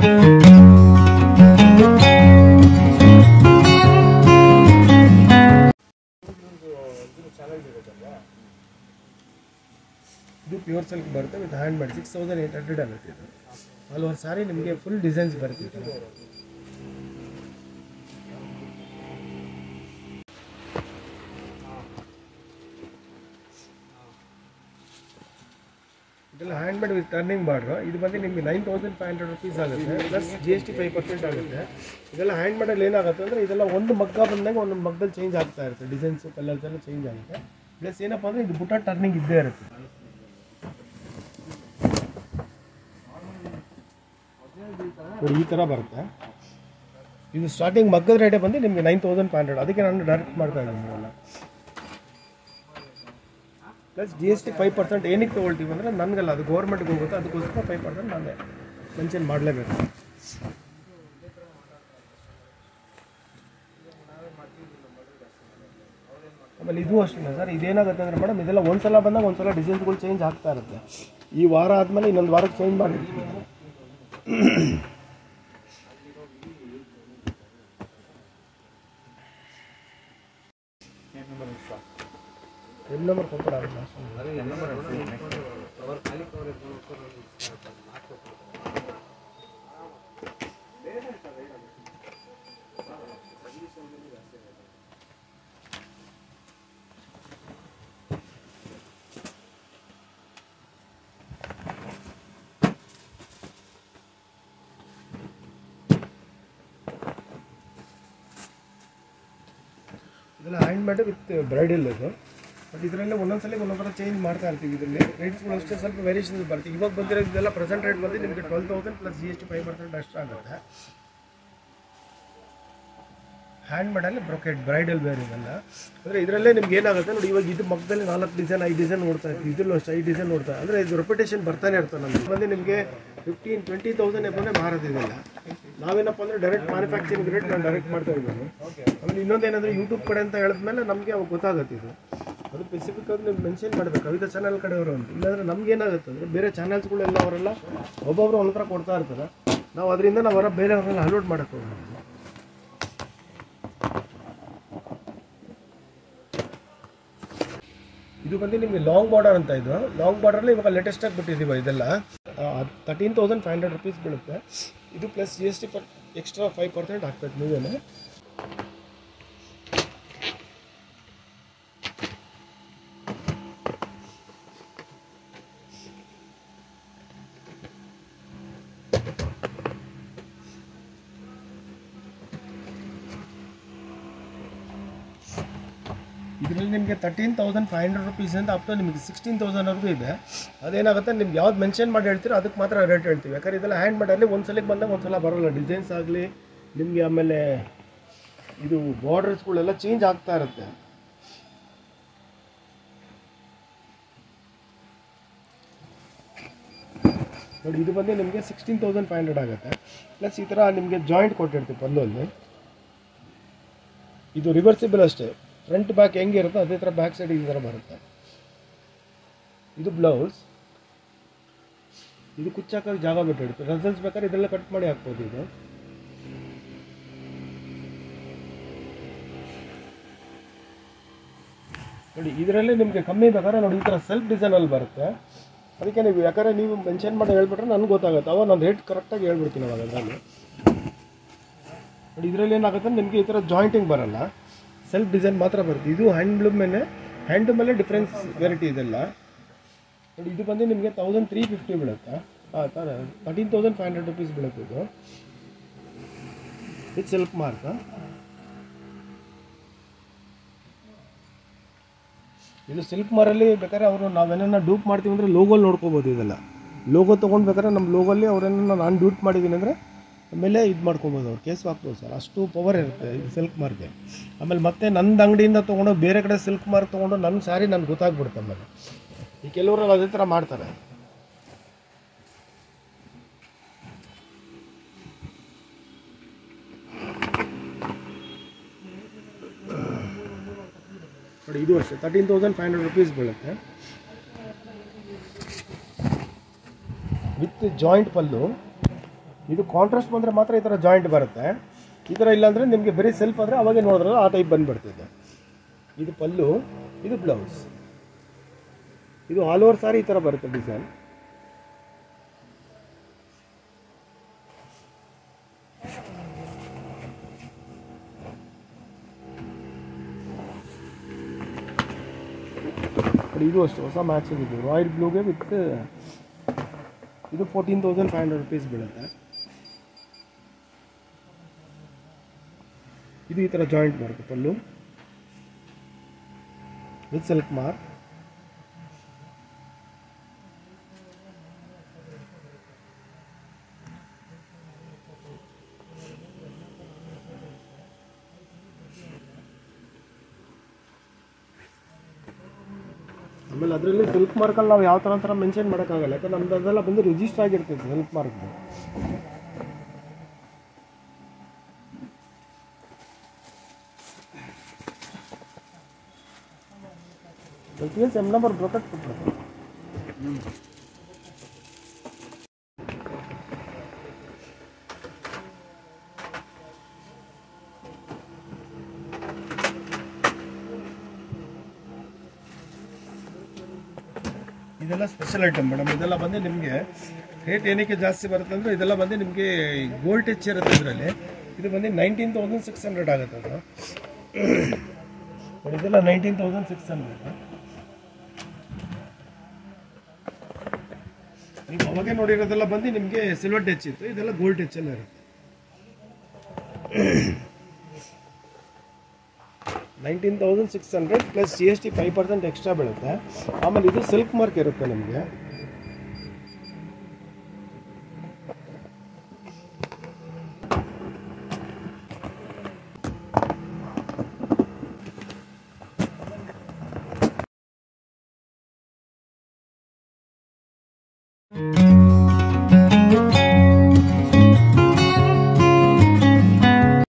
ಇದು pure silk ಬರುತ್ತೆ with hand made six thousand eight hundred ಆಗುತ್ತೆ ಇದು ಹಲವಾರು ಸಾರಿ ನಿಮಗೆ ಫುಲ್ ಡಿಸೈನ್ಸ್ ಬರುತ್ತೆ ಈ ಥರ ಇದೆಲ್ಲ hand made with turning border ಇದು ಬಂದು ನಿಮಗೆ nine thousand five hundred rupees ಆಗುತ್ತೆ plus G S T five percent ಆಗುತ್ತೆ ಇದೆಲ್ಲ ಹ್ಯಾಂಡ್ ಮೇಡಲ್ಲಿ ಏನಾಗುತ್ತೆ ಅಂದರೆ ಇದೆಲ್ಲ ಒಂದು ಮಗ್ಗ ಬಂದಾಗ ಒಂದೊಂದು ಮಗ್ಗದಲ್ಲಿ ಚೇಂಜ್ ಆಗ್ತಾ ಇರುತ್ತೆ ಡಿಸೈನ್ಸು ಕಲರ್ಸ್ ಎಲ್ಲ ಚೇಂಜ್ ಆಗುತ್ತೆ ಪ್ಲಸ್ ಏನಪ್ಪ ಅಂದರೆ ಇದು ಬುಟ್ಟ ಟರ್ನಿಂಗ್ ಇದ್ದೇ ಇರುತ್ತೆ ನೋಡಿ ಈ ಥರ ಬರುತ್ತೆ ಇದು ಸ್ಟಾರ್ಟಿಂಗ್ ಮಗ್ಗದ ರೇಟೇ ಬಂದು ನಿಮಗೆ ನೈನ್ ತೌಸಂಡ್ ಫೈವ್ ಹಂಡ್ರೆಡ್ ಅದಕ್ಕೆ ನಾನು ಡೈರೆಕ್ಟ್ ಮಾಡ್ತಾ ಇದ್ದೀನಿ ನೀವೆಲ್ಲ plus G S T five percent ಏನಕ್ಕೆ ತೊಗೊಳ್ತೀವಿ ಅಂದರೆ ನನಗಲ್ಲ ಅದು ಗೌರ್ಮೆಂಟ್ಗೆ ಹೋಗುತ್ತೆ ಅದಕ್ಕೋಸ್ಕರ ಫೈವ್ ಪರ್ಸೆಂಟ್ ನಾನೇ ಮೆನ್ಷನ್ ಮಾಡಲೇಬೇಕು ಆಮೇಲೆ ಇದು ಅಷ್ಟೇ ಸರ್ ಇದೇನಾಗುತ್ತೆ ಅಂದರೆ ಮೇಡಮ್ ಇದೆಲ್ಲ ಒಂದ್ಸಲ ಬಂದಾಗ ಒಂದ್ಸಲ ಡಿಸೈನ್ಸ್ಗಳು ಚೇಂಜ್ ಆಗ್ತಾ ಇರುತ್ತೆ ಈ ವಾರ ಆದಮೇಲೆ ಇನ್ನೊಂದು ವಾರಕ್ಕೆ ಚೇಂಜ್ ಮಾಡಿರ್ತೀವಿ ಎಮ್ ನಂಬರ್ ಕೊಟ್ಬಿಡ ಇದೆಲ್ಲ ಹ್ಯಾಂಡ್ ಮೇಡ್ ವಿತ್ ಬ್ರೈಡಲ್ ಇದು ಬಟ್ ಇದರಲ್ಲಿ ಒಂದೊಂದ್ಸಲ ಒಂದೊಂದರ ಚೇಂಜ್ ಮಾಡ್ತಾ ಇರ್ತೀವಿ ಇದರಲ್ಲಿ ರೇಟ್ಸ್ಗಳು ಅಷ್ಟೇ ಸ್ವಲ್ಪ ವೇರಿಯೇಷನ್ ಬರುತ್ತೆ ಇವಾಗ ಬಂದಿರೋದು ಇದೆಲ್ಲ ಪ್ರೆಸೆಂಟ್ ರೇಟ್ ಬಂದು ನಿಮಗೆ twelve thousand plus G S T five percent ಅಷ್ಟು ಆಗುತ್ತೆ ಹ್ಯಾಂಡ್ ಮಾಡಲ್ಲಿ ಬ್ರೊಕೆಟ್ ಬ್ರೈಡಲ್ ಬೇರೆ ಇವೆಲ್ಲ ಅಂದರೆ ಇದರಲ್ಲೇ ನಿಮ್ಗೆ ಏನಾಗುತ್ತೆ ನೋಡಿ ಇವಾಗ ಇದು ಮಕ್ಕದಲ್ಲಿ ನಾಲ್ಕು ಡಿಸೈನ್ ಐದು ಡಿಸೈನ್ ನೋಡ್ತಾ ಇರ್ತೀವಿ ಇದ್ರಲ್ಲೂ ಅಷ್ಟು ಐದು ಡಿಸೈನ್ ನೋಡ್ತಾ ಅಂದರೆ ಇದು ರೆಪ್ಯುಟೇಷನ್ ಬರ್ತಾನೆ ಇರ್ತದೆ ನಮಗೆ ಬಂದು ನಿಮಗೆ ಫಿಫ್ಟೀನ್ ಟ್ವೆಂಟಿ ತೌಸಂಡ್ ಎಬ್ಬನೇ ಮಾರೋದಿದೆಲ್ಲ ನಾವೇನಪ್ಪ ಅಂದರೆ ಡೈರೆಕ್ಟ್ ಮ್ಯಾನುಫ್ಯಾಕ್ಚರಿಂಗ್ ರೇಟ್ ನಾನು ಡೈರೆಕ್ಟ್ ಮಾಡ್ತಾ ಇದ್ದೀನಿ ಆಮೇಲೆ ಇನ್ನೊಂದೇನಂದರೆ ಯೂಟ್ಯೂಬ್ ಕಡೆ ಅಂತ ಹೇಳಿದ್ಮೇಲೆ ನಮಗೆ ಅವಾಗ ಗೊತ್ತಾಗುತ್ತೆ ಇದು ಅದು ಸ್ಪೆಸಿಫಿಕ್ ಆಗಿ ನೀವು ಮೆನ್ಷನ್ ಮಾಡಬೇಕು ಕವಿತಾ ಚಾನಲ್ ಕಡೆಯವರು ಅಂತ ಇಲ್ಲಾಂದರೆ ನಮ್ಗೆ ಏನಾಗುತ್ತೆ ಅಂದರೆ ಬೇರೆ ಚಾನಲ್ಸ್ಗಳೆಲ್ಲ ಅವರೆಲ್ಲ ಒಬ್ಬೊಬ್ಬರು ಒಂಥರ ಕೊಡ್ತಾ ಇರ್ತಾರೆ ನಾವು ಅದರಿಂದ ನಾವು ಅವರ ಬೇರೆಯವ್ರನ್ನೆಲ್ಲ ಅಲೋಡ್ ಮಾಡೋಕ್ಕೆ ಹೋಗೋದು ಇದು ಬಂದು ನಿಮಗೆ ಲಾಂಗ್ ಬಾರ್ಡರ್ ಅಂತ ಇದು ಲಾಂಗ್ ಬಾರ್ಡರ್ಲಿ ಇವಾಗ ಲೇಟೆಸ್ಟ್ ಆಗಿ ಬಿಟ್ಟಿದ್ದೀವಿ ಇದೆಲ್ಲ thirteen thousand five hundred rupees ಬೀಳುತ್ತೆ ಇದು plus G S T per extra five percent ಆಗ್ತದೆ ನೀವೇನೆ ಇದರಲ್ಲಿ ನಿಮಗೆ ತರ್ಟೀನ್ ತೌಸಂಡ್ ಫೈವ್ ಹಂಡ್ರೆಡ್ ರುಪೀಸಿಂದ ಅಪ್ ಟು ನಿಮಗೆ ಸಿಕ್ಸ್ಟೀನ್ ತೌಸಂಡ್ವರೆಗೂ ಇದೆ ಅದೇನಾಗುತ್ತೆ ನಿಮ್ಗೆ ಯಾವ್ದು ಮೆನ್ಷನ್ ಮಾಡಿ ಹೇಳ್ತೀರೋ ಅದಕ್ಕೆ ಮಾತ್ರ ರೇಟ್ ಹೇಳ್ತೀವಿ ಯಾಕಂದ್ರೆ ಇದೆಲ್ಲ ಹ್ಯಾಂಡ್ ಮಾಡಲ್ಲಿ ಒಂದು ಸಲಕ್ಕೆ ಬಂದಾಗ ಒಂದು ಸಲ ಬರೋಲ್ಲ ಡಿಸೈನ್ಸ್ ಆಗಲಿ ನಿಮಗೆ ಆಮೇಲೆ ಇದು ಬಾರ್ಡರ್ಸ್ಗಳೆಲ್ಲ ಚೇಂಜ್ ಆಗ್ತಾ ಇರುತ್ತೆ ನೋಡಿ ಇದು ಬಂದು ನಿಮಗೆ ಸಿಕ್ಸ್ಟೀನ್ ತೌಸಂಡ್ ಫೈವ್ ಹಂಡ್ರೆಡ್ ಆಗುತ್ತೆ ಪ್ಲಸ್ ಈ ಥರ ನಿಮಗೆ ಜಾಯಿಂಟ್ ಕೊಟ್ಟಿರ್ತೀವಿ ಪಲ್ಲಲ್ಲಿ ಇದು ರಿವರ್ಸಿಬಲ್ ಅಷ್ಟೇ ಫ್ರಂಟ್ ಬ್ಯಾಕ್ ಹೆಂಗೆ ಇರುತ್ತೋ ಅದೇ ಥರ ಬ್ಯಾಕ್ ಸೈಡ್ ಈ ಥರ ಬರುತ್ತೆ ಇದು ಬ್ಲೌಸ್ ಇದು ಕುಚ್ಚಾಕೋಕೆ ಜಾಗ ಬಿಟ್ಟಿರುತ್ತೆ ರಸಲ್ಸ್ ಬೇಕಾದ್ರೆ ಇದೆಲ್ಲ ಕಟ್ ಮಾಡಿ ಹಾಕ್ಬೋದು ಇದು ನೋಡಿ ಇದರಲ್ಲಿ ನಿಮಗೆ ಕಮ್ಮಿ ಬೇಕಾದ್ರೆ ನೋಡಿ ಈ ಥರ ಸೆಲ್ಫ್ ಡಿಸೈನಲ್ಲಿ ಬರುತ್ತೆ ಅದಕ್ಕೆ ನೀವು ಯಾಕಂದರೆ ನೀವು ಮೆನ್ಷನ್ ಮಾಡಿ ಹೇಳ್ಬಿಟ್ರೆ ನನಗೆ ಗೊತ್ತಾಗುತ್ತೆ ಅವಾಗ ನಾನು ರೇಟ್ ಕರೆಕ್ಟಾಗಿ ಹೇಳ್ಬಿಡ್ತೀನಿ ಅವಾಗ ಅದರಲ್ಲಿ ನೋಡಿ ಇದರಲ್ಲಿ ಏನಾಗುತ್ತೆ ನಿಮಗೆ ಈ ಥರ ಜಾಯಿಂಟಿಂಗ್ ಬರಲ್ಲ ಸೆಲ್ಫ್ ಡಿಸೈನ್ ಮಾತ್ರ ಬರುತ್ತೆ ಇದು ಹ್ಯಾಂಡ್ಲೂಮ್ ಮೇಲೆ ಹ್ಯಾಂಡ್ ಮೇಲೆ ಡಿಫ್ರೆನ್ಸ್ ವೆರೈಟಿ ಇದೆಲ್ಲ ನೋಡಿ ಇದು ಬಂದು ನಿಮಗೆ ತೌಸಂಡ್ ತ್ರೀ ಫಿಫ್ಟಿ ಬೀಳುತ್ತೆ ಹಾಂ thirteen thousand five hundred rupees ಬೀಳುತ್ತೆ ಇದು ಇದು ಸೆಲ್ಫ್ ಮಾರ್ಕ್ ಇದು ಸಿಲ್ಕ್ ಮಾರಲ್ಲಿ ಬೇಕಾದ್ರೆ ಅವರು ನಾವೇನನ್ನ ಡೂಪ್ ಮಾಡ್ತೀವಿ ಅಂದರೆ ಲೋಗೋಲ್ ನೋಡ್ಕೋಬೋದು ಇದೆಲ್ಲ ಲೋಗೋ ತೊಗೊಂಡು ಬೇಕಾದ್ರೆ ನಮ್ಮ ಲೋಗೋಲ್ಲಿ ಅವರೇನನ್ನ ನಾನು ಡೂಪ್ ಮಾಡಿದ್ದೀನಿ ಅಂದರೆ ಆಮೇಲೆ ಇದು ಮಾಡ್ಕೊಬೋದು ಅವ್ರು ಕೇಸ್ ಹಾಕ್ಬೋದು ಸರ್ ಅಷ್ಟು ಪವರ್ ಇರುತ್ತೆ ಇದು ಸಿಲ್ಕ್ ಮಾರ್ಗೆ ಆಮೇಲೆ ಮತ್ತೆ ನಂದು ಅಂಗಡಿಯಿಂದ ತೊಗೊಂಡು ಬೇರೆ ಕಡೆ ಸಿಲ್ಕ್ ಮಾರ್ಕ್ ತೊಗೊಂಡು ನನ್ನ ಸ್ಯಾರಿ ನನಗೆ ಗೊತ್ತಾಗ್ಬಿಡುತ್ತೆ ಆಮೇಲೆ ಈ ಕೆಲವರು ಅದೇ ಥರ ಮಾಡ್ತಾರೆ ನೋಡಿ ಇದು ಅಷ್ಟೇ thirteen thousand five hundred rupees ಬೀಳುತ್ತೆ ವಿತ್ ಜಾಯಿಂಟ್ ಪಲ್ಲು ಇದು ಕಾಂಟ್ರಾಸ್ಟ್ ಬಂದರೆ ಮಾತ್ರ ಈ ಥರ ಜಾಯಿಂಟ್ ಬರುತ್ತೆ ಈ ಥರ ಇಲ್ಲಾಂದರೆ ನಿಮಗೆ ಬರೀ ಸೆಲ್ಫ್ ಆದರೆ ಅವಾಗೇ ನೋಡಿದ್ರಲ್ಲ ಆ ಟೈಪ್ ಬಂದುಬಿಡ್ತಿದೆ ಇದು ಪಲ್ಲು ಇದು ಬ್ಲೌಸ್ ಇದು ಆಲ್ ಓವರ್ ಸಾರಿ ಈ ಥರ ಬರುತ್ತೆ ಡಿಸೈನ್ ನೋಡಿ ಇದು ಅಷ್ಟೇ ಹೊಸ ಮ್ಯಾಚಿಂಗ್ ಇದು ರಾಯಲ್ ಬ್ಲೂಗೆ ವಿತ್ ಇದು fourteen thousand five hundred rupees ಬೀಳುತ್ತೆ ಇದು ಈ ಥರ ಜಾಯಿಂಟ್ ಬರುತ್ತೆ ಪಲ್ಲು ವಿತ್ ಸಿಲ್ಕ್ ಮಾರ್ಕ್ ಆಮೇಲೆ ಅದರಲ್ಲಿ ಸಿಲ್ಕ್ ಮಾರ್ಕಲ್ಲಿ ನಾವು ಯಾವ ಥರ ಥರ ಮೆನ್ಷನ್ ಮಾಡೋಕ್ಕಾಗಲ್ಲ ಯಾಕಂದ್ರೆ ನಮ್ದು ಅದೆಲ್ಲ ಬಂದು ರಿಜಿಸ್ಟರ್ ಆಗಿರ್ತೈತೆ ಸಿಲ್ಕ್ ಮಾರ್ಕ್ದು ಪ್ರತಿಯೊಂದು ಎಮ್ ನಂಬರ್ ಬ್ರೊಕೆಟ್ ಕೊಟ್ಬಿಡ್ತಾರೆ ಇದೆಲ್ಲ ಸ್ಪೆಷಲ್ ಐಟಮ್ ಮೇಡಮ್ ಇದೆಲ್ಲ ಬಂದು ನಿಮಗೆ ರೇಟ್ ಏನಕ್ಕೆ ಜಾಸ್ತಿ ಬರುತ್ತೆ ಅಂದರೆ ಇದೆಲ್ಲ ಬಂದು ನಿಮಗೆ ಗೋಲ್ಡ್ ಟಚ್ ಇರುತ್ತೆ ಇದರಲ್ಲಿ ಇದು ಬಂದು ನೈನ್ಟೀನ್ ತೌಸಂಡ್ ಸಿಕ್ಸ್ ಹಂಡ್ರೆಡ್ ಆಗುತ್ತೆ ಅದು ನೋಡಿ, ಇದೆಲ್ಲ ನೈನ್ಟೀನ್ ತೌಸಂಡ್ ಸಿಕ್ಸ್ ಹಂಡ್ರೆಡ್ ನೀವು ಅವಾಗೆ ನೋಡಿರೋದೆಲ್ಲ ಬಂದು ನಿಮಗೆ ಸಿಲ್ವರ್ ಟಚ್ ಇತ್ತು ಇದೆಲ್ಲ ಗೋಲ್ಡ್ ಟಚ್ ಎಲ್ಲ ಇರುತ್ತೆ nineteen thousand six hundred plus G S T five percent extra ಬೀಳುತ್ತೆ ಆಮೇಲೆ ಇದು ಸಿಲ್ಕ್ ಮಾರ್ಕ್ ಇರುತ್ತೆ ನಿಮಗೆ thank you